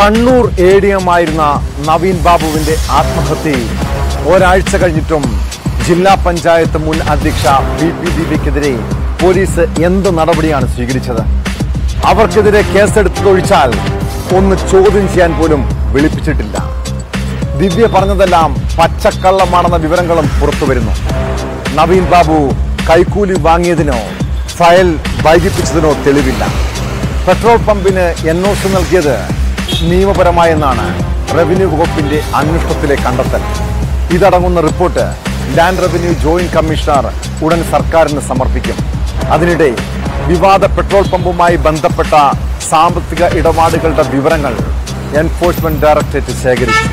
Kannur A D M ആയിരുന്ന നവീൻ ബാബുവിന്റെ ആത്മഹത്യയിൽ ഒരാഴ്ച കഴിഞ്ഞിട്ടും ജില്ലാ പഞ്ചായത്ത് മുൻ അധ്യക്ഷ പി പി ദീപയ്ക്കെതിരെ പോലീസ് എന്ത് നടപടിയാണ് സ്വീകരിച്ചത് അവർക്കെതിരെ കേസെടുത്തൊഴിച്ചാൽ ഒന്ന് ചോദ്യം ചെയ്യാൻ പോലും വിളിപ്പിച്ചിട്ടില്ല ദിവ്യ പറഞ്ഞതെല്ലാം പച്ചക്കള്ളമാണെന്ന വിവരങ്ങളും പുറത്തു വരുന്നു നവീൻ ബാബു കൈക്കൂലി വാങ്ങിയതിനോ ഫയൽ വൈകിപ്പിച്ചതിനോ തെളിവില്ല പെട്രോൾ പമ്പിന് എൻ ഒ സി നൽകിയത് നിയമപരമായെന്നാണ് റവന്യൂ വകുപ്പിന്റെ അന്വേഷണത്തിലെ കണ്ടെത്തൽ ഇതടങ്ങുന്ന report land revenue joint commissioner ഉടൻ സർക്കാരിന് സമർപ്പിക്കും അതിനിടെ വിവാദ പെട്രോൾ പമ്പുമായി ബന്ധപ്പെട്ട സാമ്പത്തിക ഇടപാടുകളുടെ വിവരങ്ങൾ എൻഫോഴ്സ്മെന്റ് ഡയറക്ടറേറ്റ് ശേഖരിച്ചു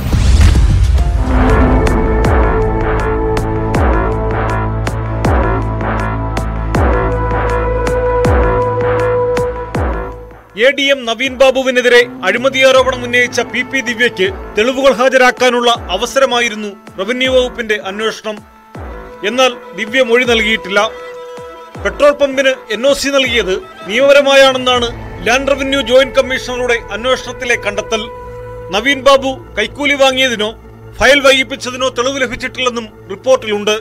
എ ഡി എം നവീൻ ബാബുവിനെതിരെ അഴിമതി ആരോപണം ഉന്നയിച്ച പി പി ദിവ്യയ്ക്ക് തെളിവുകൾ ഹാജരാക്കാനുള്ള അവസരമായിരുന്നു റവന്യൂ വകുപ്പിന്റെ അന്വേഷണം എന്നാൽ ദിവ്യ മൊഴി നൽകിയിട്ടില്ല പെട്രോൾ പമ്പിന് എൻ ഒ സി നൽകിയത് നിയമപരമായാണെന്നാണ് ലാൻഡ് റവന്യൂ ജോയിന്റ് കമ്മീഷണറുടെ അന്വേഷണത്തിലെ കണ്ടെത്തൽ നവീൻ ബാബു കൈക്കൂലി വാങ്ങിയതിനോ ഫയൽ വൈകിപ്പിച്ചതിനോ തെളിവ് ലഭിച്ചിട്ടില്ലെന്നും റിപ്പോർട്ടിലുണ്ട്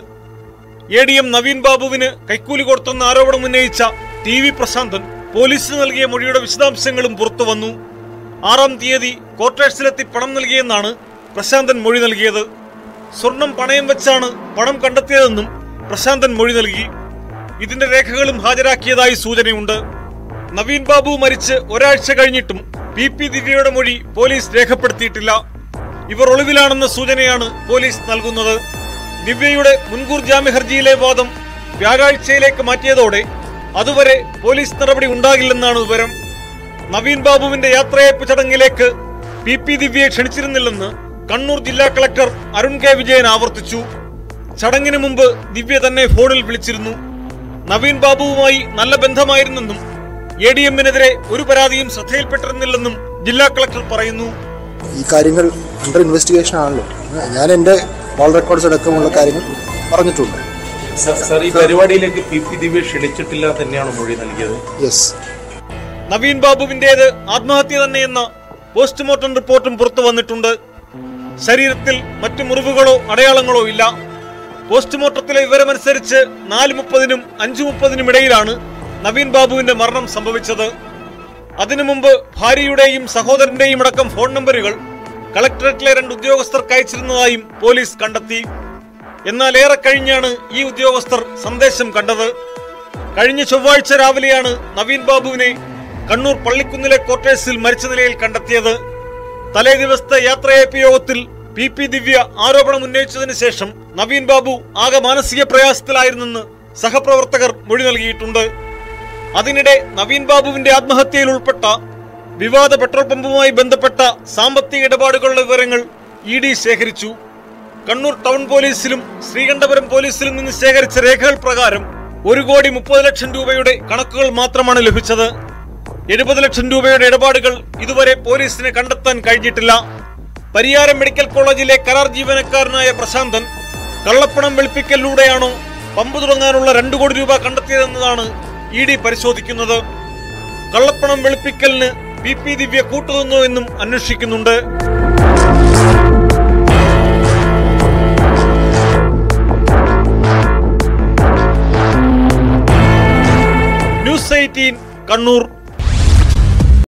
എ ഡി എം നവീൻ ബാബുവിന് കൈക്കൂലി കൊടുത്തെന്ന ആരോപണം ഉന്നയിച്ച ടി വി പ്രശാന്തൻ പോലീസിന് നൽകിയ മൊഴിയുടെ വിശദാംശങ്ങളും പുറത്തു വന്നു ആറാം തീയതി ക്വാർട്ടേഴ്സിലെത്തി പണം നൽകിയെന്നാണ് പ്രശാന്തൻ മൊഴി നൽകിയത് സ്വർണം പണയം വെച്ചാണ് പണം കണ്ടെത്തിയതെന്നും പ്രശാന്തൻ മൊഴി നൽകി ഇതിന്റെ രേഖകളും ഹാജരാക്കിയതായി സൂചനയുണ്ട് നവീൻ ബാബു മരിച്ച് ഒരാഴ്ച കഴിഞ്ഞിട്ടും പി പി ദിവ്യയുടെ മൊഴി പോലീസ് രേഖപ്പെടുത്തിയിട്ടില്ല ഇവർ ഒളിവിലാണെന്ന സൂചനയാണ് പോലീസ് നൽകുന്നത് ദിവ്യയുടെ മുൻകൂർ ജാമ്യ ഹർജിയിലെ വാദം വ്യാഴാഴ്ചയിലേക്ക് മാറ്റിയതോടെ അതുവരെ പോലീസ് നടപടി ഉണ്ടാകില്ലെന്നാണ് വിവരം നവീൻ ബാബുവിന്റെ യാത്രയയപ്പ് ചടങ്ങിലേക്ക് പി പി ദിവ്യയെ ക്ഷണിച്ചിരുന്നില്ലെന്ന് കണ്ണൂർ ജില്ലാ കളക്ടർ അരുൺ കെ വിജയൻ ആവർത്തിച്ചു ചടങ്ങിന് മുമ്പ് ദിവ്യ തന്നെ ഫോണിൽ വിളിച്ചിരുന്നു നവീൻ ബാബുവുമായി നല്ല ബന്ധമായിരുന്നെന്നും എ ഡി എമ്മിനെതിരെ ഒരു പരാതിയും ശ്രദ്ധയിൽപ്പെട്ടിരുന്നില്ലെന്നും ജില്ലാ കളക്ടർ പറയുന്നു ഈ കാര്യങ്ങൾ അണ്ടർ ഇൻവെസ്റ്റിഗേഷൻ ആണല്ലോ ഞാൻ എൻ്റെ കോൾ റെക്കോർഡ്സ് അടക്കമുള്ള കാര്യങ്ങൾ പറഞ്ഞിട്ടുണ്ട് സർ സർ ഈ പരിപാടിയിലേക്ക് പി പി ദിവ്യ ക്ഷണിച്ചിട്ടില്ല തന്നെയാണ് മൊഴി നൽകിയത് യെസ് നവീൻ ബാബുവിന്റേത് ആത്മഹത്യ തന്നെയെന്ന പോസ്റ്റ്മോർട്ടം റിപ്പോർട്ടും പുറത്തു വന്നിട്ടുണ്ട് ശരീരത്തിൽ മറ്റു മുറിവുകളോ അടയാളങ്ങളോ ഇല്ല പോസ്റ്റ്മോർട്ടത്തിലെ വിവരമനുസരിച്ച് നാല് മുപ്പതിനും അഞ്ചു മുപ്പതിനും ഇടയിലാണ് നവീൻ ബാബുവിന്റെ മരണം സംഭവിച്ചത് അതിനു മുമ്പ് ഭാര്യയുടെയും സഹോദരന്റെയും അടക്കം ഫോൺ നമ്പറുകൾ കളക്ടറേറ്റിലെ രണ്ട് ഉദ്യോഗസ്ഥർക്ക് അയച്ചിരുന്നതായും പോലീസ് കണ്ടെത്തി എന്നാൽ ഏറെ കഴിഞ്ഞാണ് ഈ ഉദ്യോഗസ്ഥർ സന്ദേശം കണ്ടത് കഴിഞ്ഞ ചൊവ്വാഴ്ച രാവിലെയാണ് നവീൻ ബാബുവിനെ കണ്ണൂർ പള്ളിക്കുന്നിലെ ക്വാർട്ടേഴ്സിൽ മരിച്ച നിലയിൽ കണ്ടെത്തിയത് തലേ ദിവസത്തെ യാത്രയയപ്പ് യോഗത്തിൽ പി പി ദിവ്യ ആരോപണം ഉന്നയിച്ചതിന് ശേഷം നവീൻ ബാബു ആകെ മാനസിക പ്രയാസത്തിലായിരുന്നെന്ന് സഹപ്രവർത്തകർ മൊഴി നൽകിയിട്ടുണ്ട് അതിനിടെ നവീൻ ബാബുവിന്റെ ആത്മഹത്യയിൽ ഉൾപ്പെട്ട വിവാദ പെട്രോൾ പമ്പുമായി ബന്ധപ്പെട്ട സാമ്പത്തിക ഇടപാടുകളുടെ വിവരങ്ങൾ ഇ ഡി ശേഖരിച്ചു കണ്ണൂർ ടൗൺ പോലീസിലും ശ്രീകണ്ഠപുരം പോലീസിലും നിന്ന് ശേഖരിച്ച രേഖകൾ പ്രകാരം ഒരു കോടി മുപ്പത് ലക്ഷം രൂപയുടെ കണക്കുകൾ മാത്രമാണ് ലഭിച്ചത് എഴുപത് ലക്ഷം രൂപയുടെ ഇടപാടുകൾ ഇതുവരെ പോലീസിന് കണ്ടെത്താൻ കഴിഞ്ഞിട്ടില്ല പരിയാരം മെഡിക്കൽ കോളേജിലെ കരാർ ജീവനക്കാരനായ പ്രശാന്തൻ കള്ളപ്പണം വെളുപ്പിക്കലിലൂടെയാണോ പമ്പ് തുടങ്ങാനുള്ള രണ്ടു കോടി രൂപ കണ്ടെത്തിയതെന്നതാണ് ഇ ഡി പരിശോധിക്കുന്നത് കള്ളപ്പണം വെളുപ്പിക്കലിന് പി പി ദിവ്യ കൂട്ടുനിന്നോ എന്നും അന്വേഷിക്കുന്നുണ്ട് ന്യൂസ് എയ്റ്റീൻ കണ്ണൂർ